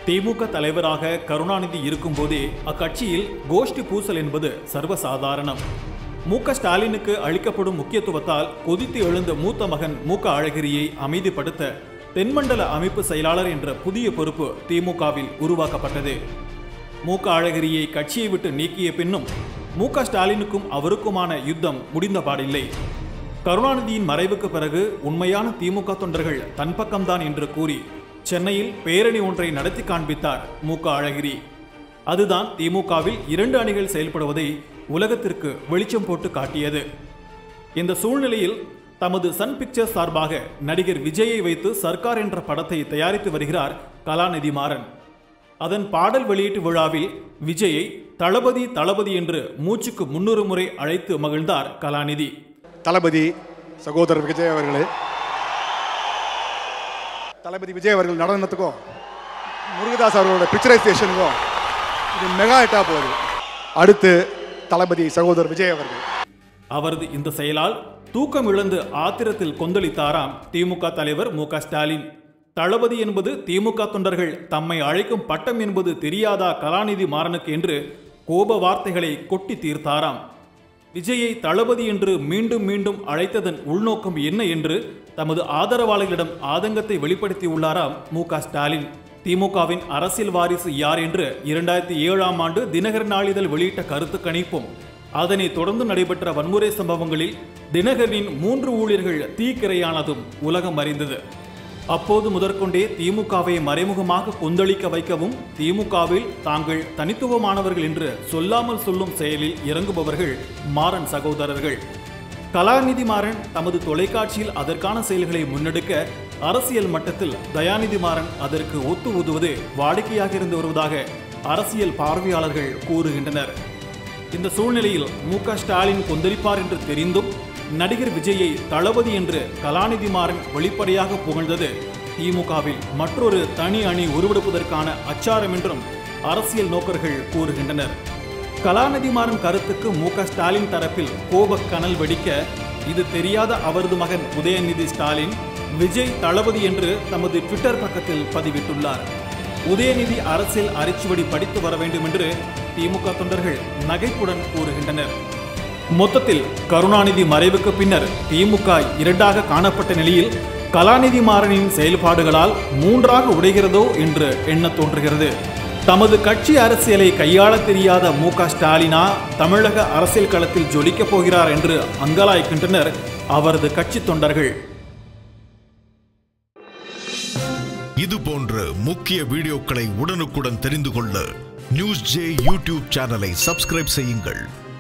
திமுக தலைவராக கருணாநிதி இருக்கும்போதே அக்கட்சியில் கோஷ்டி பூசல் என்பது சர்வசாதாரணம் மு க ஸ்டாலினுக்கு அளிக்கப்படும் முக்கியத்துவத்தால் கொதித்து எழுந்த மூத்த மகன் மு க அழகிரியை அமைதிப்படுத்த தென்மண்டல அமைப்பு செயலாளர் என்ற புதிய பொறுப்பு திமுகவில் உருவாக்கப்பட்டது மு க அழகிரியை கட்சியை விட்டு நீக்கிய பின்னும் மு க ஸ்டாலினுக்கும் அவருக்குமான யுத்தம் முடிந்தபாடில்லை கருணாநிதியின் மறைவுக்கு பிறகு உண்மையான திமுக தொண்டர்கள் தன் பக்கம்தான் என்று கூறி சென்னையில் பேரணி ஒன்றை நடத்தி காண்பித்தார் மு க அழகிரி அதுதான் திமுகவில் இரண்டு அணிகள் செயல்படுவதை உலகத்திற்கு வெளிச்சம் போட்டு காட்டியது இந்த சூழ்நிலையில் தமது சன் பிக்சர்ஸ் சார்பாக நடிகர் விஜயை வைத்து சர்க்கார் என்ற படத்தை தயாரித்து வருகிறார் கலாநிதி மாறன் அதன் பாடல் வெளியீட்டு விழாவில் விஜயை தளபதி தளபதி என்று மூச்சுக்கு முன்னூறு முறை அழைத்து மகிழ்ந்தார் கலாநிதி தளபதி சகோதரர் விஜய் அவர்களே தளபதி விஜய் அவர்கள் நடனத்துக்கும் முருகதாஸ் அவர்களோட பிக்சரைசேஷனுக்கும் இது மெகா ஹிட்டா போகுது அடுத்து தளபதி சகோதரர் விஜய் அவர்கள் அவரது இந்த செயலால் தூக்கம் இழந்து ஆத்திரத்தில் கொந்தளித்தாராம் திமுக தலைவர் மு க ஸ்டாலின் தளபதி என்பது திமுக தொண்டர்கள் தம்மை அழைக்கும் பட்டம் என்பது தெரியாதா கலாநிதி மாறனுக்கு என்று கோப வார்த்தைகளை கொட்டி தீர்த்தாராம் விஜயை தளபதி என்று மீண்டும் மீண்டும் அழைத்ததன் உள்நோக்கம் என்ன என்று தமது ஆதரவாளர்களிடம் ஆதங்கத்தை வெளிப்படுத்தியுள்ளாராம் மு க ஸ்டாலின் திமுகவின் அரசியல் வாரிசு யார் என்று இரண்டாயிரத்தி ஏழாம் ஆண்டு தினகர் நாளிதழ் வெளியிட்ட கருத்து கணிப்பும் அதனைத் தொடர்ந்து நடைபெற்ற வன்முறை சம்பவங்களில் தினகரின் மூன்று ஊழியர்கள் தீக்கிரையானதும் உலகம் அறிந்தது அப்போது முதற்கொண்டே திமுகவை மறைமுகமாக கொந்தளிக்க வைக்கவும் திமுகவில் தாங்கள் தனித்துவமானவர்கள் என்று சொல்லாமல் சொல்லும் செயலில் இறங்குபவர்கள் மாறன் சகோதரர்கள் கலாநிதி மாறன் தமது தொலைக்காட்சியில் அதற்கான செயல்களை முன்னெடுக்க அரசியல் மட்டத்தில் தயாநிதி மாறன் அதற்கு ஒத்து ஊதுவது வாடிக்கையாக இருந்து வருவதாக அரசியல் பார்வையாளர்கள் கூறுகின்றனர் இந்த சூழ்நிலையில் மு க ஸ்டாலின் கொந்தளிப்பார் என்று தெரிந்தும் நடிகர் விஜயை தளபதி என்று கலாநிதி மாறன் வெளிப்படையாக புகழ்ந்தது திமுகவில் மற்றொரு தனி அணி உருவெடுப்பதற்கான அச்சாரம் என்றும் அரசியல் நோக்கர்கள் கூறுகின்றனர் கலாநிதி மாறன் கருத்துக்கு மு க ஸ்டாலின் தரப்பில் கோபக் கனல் வெடிக்க இது தெரியாத அவரது மகன் உதயநிதி ஸ்டாலின் விஜய் தளபதி என்று தமது ட்விட்டர் பக்கத்தில் பதிவிட்டுள்ளார் உதயநிதி அரசியல் அரிச்சுவடி படித்து வர வேண்டும் என்று திமுக தொண்டர்கள் நகைப்புடன் கூறுகின்றனர் மொத்தத்தில் கருணாநிதி மறைவுக்கு பின்னர் திமுக இரண்டாக காணப்பட்ட நிலையில் கலாநிதி மாறனின் செயல்பாடுகளால் மூன்றாக உடைகிறதோ என்று எண்ணத் தோன்றுகிறது தமது கட்சி அரசியலை கையாள தெரியாத மு க ஸ்டாலினா தமிழக அரசியல் களத்தில் ஜொலிக்கப் போகிறார் என்று அங்கலாய்க்கின்றனர் அவரது கட்சி தொண்டர்கள் இது போன்ற முக்கிய வீடியோக்களை உடனுக்குடன் தெரிந்து கொள்ள நியூஸ் ஜே யூடியூப் சேனலை சப்ஸ்கிரைப் செய்யுங்கள்